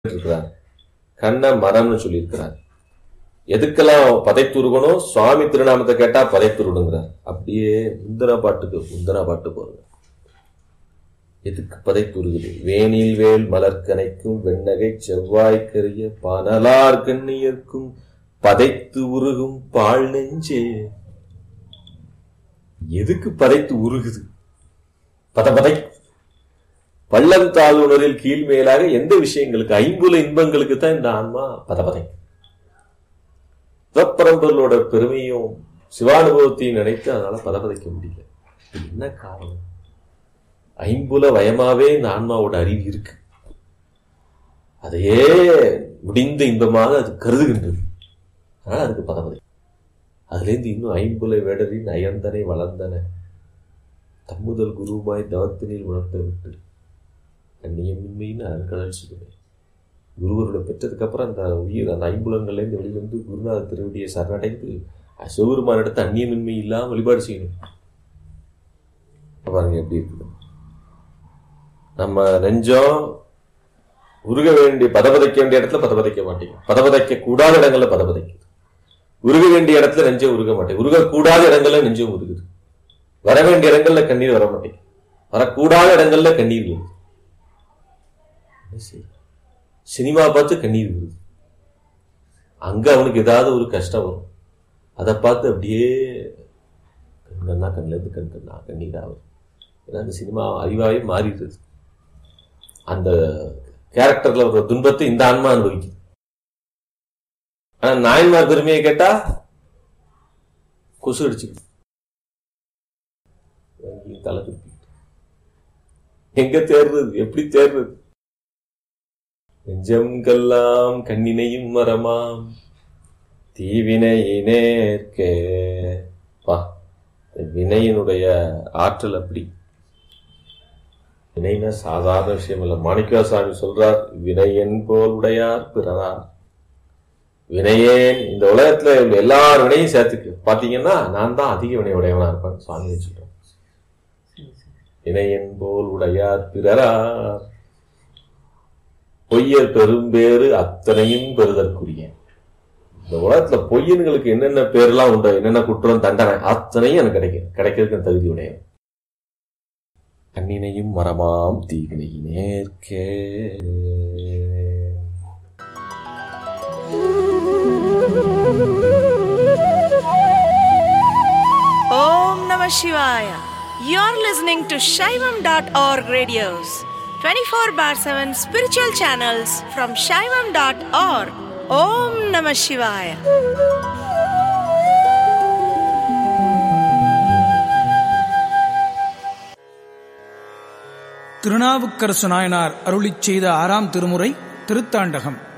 இருக்கிறார் கண்ண மரம்னு சொல்லியிருக்கிறார் எதுக்கெல்லாம் பதைத்துருகணும் சுவாமி திருநாமத்தை கேட்டா பதைத்துருடுங்கிறார் அப்படியே முந்தன பாட்டுக்கு முந்தன பாட்டு போறது எதுக்கு பதைத்துருகுது வேனில் வேல் மலர்கனைக்கும் வெண்ணகை செவ்வாய்க்கரிய பனலார் கண்ணியர்க்கும் பதைத்து உருகும் பால் நெஞ்சே எதுக்கு பதைத்து உருகுது பத பதை பள்ளம் தாழ்வுணரில் கீழ்மேலாக எந்த விஷயங்களுக்கு ஐம்புல இன்பங்களுக்கு தான் இந்த ஆன்மா பதபதை சிவப்பரம்பர்களோட பெருமையும் சிவானுபவத்தையும் நினைத்து அதனால பதபதைக்க முடியல இது என்ன காரணம் ஐம்புல வயமாவே இந்த ஆன்மாவோட அறிவு இருக்கு அதையே முடிந்த இன்பமாக அது கருதுகின்றது அதனால அதுக்கு பதபதை அதுலேருந்து இன்னும் ஐம்புல வேடரின் அயர்ந்தனை வளர்ந்தன தம்முதல் குருவாய் தவத்தினில் உணர்த்த விட்டு அந்நியமின்மைன்னு அருங்கடல் சொல்லுவேன் குருவரோட பெற்றதுக்கு அப்புறம் அந்த உயிர் அந்த ஐம்புலங்கள்லேருந்து வெளிவந்து குருநாத திருவடியை சரணடைந்து சிவபெருமான் இடத்த அந்நியமின்மை இல்லாமல் வழிபாடு செய்யணும் பாருங்க எப்படி இருக்குது நம்ம நெஞ்சம் உருக வேண்டிய பதபதைக்க வேண்டிய இடத்துல பதபதைக்க மாட்டேங்க பதபதைக்க கூடாத இடங்கள்ல பதபதைக்குது உருக வேண்டிய இடத்துல நெஞ்சம் உருக மாட்டேங்குது உருக கூடாத இடங்கள்ல நெஞ்சம் உருகுது வர வேண்டிய இடங்கள்ல கண்ணீர் வர மாட்டேங்குது வரக்கூடாத இடங்கள்ல கண்ணீர் வருது சினிமா பார்த்து கண்ணீர் வருது அங்க அவனுக்கு ஏதாவது ஒரு கஷ்டம் வரும் அதை பார்த்து அப்படியே கண்ணா கண்ணில் இருந்து கண் கண்ணா கண்ணீர் ஆகும் ஏன்னா அந்த சினிமா அறிவாவே மாறிடுது அந்த கேரக்டர்ல ஒரு துன்பத்தை இந்த ஆன்மா அனுபவிக்குது ஆனா நாயன்மார் பெருமையை கேட்டா கொசு அடிச்சுக்கிட்டு தலை திருப்பி எங்க தேர்றது எப்படி தேர்றது நெஞ்சம்கெல்லாம் கண்ணினையும் மரமாம் தீவினையினேற்கே பா வினையினுடைய ஆற்றல் அப்படி வினைனா சாதாரண விஷயம் இல்ல மாணிக்கா சாமி சொல்றார் வினையன் போல் உடையார் பிறரார் வினையேன் இந்த உலகத்துல உள்ள எல்லார் வினையும் சேர்த்துக்கு பாத்தீங்கன்னா நான் தான் அதிக வினை உடையவனா இருப்பேன் சுவாமி சொல்றேன் வினையன் போல் உடையார் பிறரார் பொய்யர் பெரும்பேறு அத்தனையும் பெறுதற்குரிய இந்த உலகத்துல பொய்யன்களுக்கு என்னென்ன பேர்லாம் உண்டு என்னென்ன குற்றம் தண்டனை அத்தனையும் எனக்கு கிடைக்கும் கிடைக்கிறதுக்கு தகுதி உடைய கண்ணினையும் மரமாம் தீவினை நேர்க்கே Om Namah Shivaya. You're listening to Shaivam.org radios, 24 bar 7 spiritual channels from Shaivam.org. Om Namah Shivaya. Thirunavukkarasu Nayanar அருளிச் செய்த ஆறாம் திருமுறை திருத்தாண்டகம்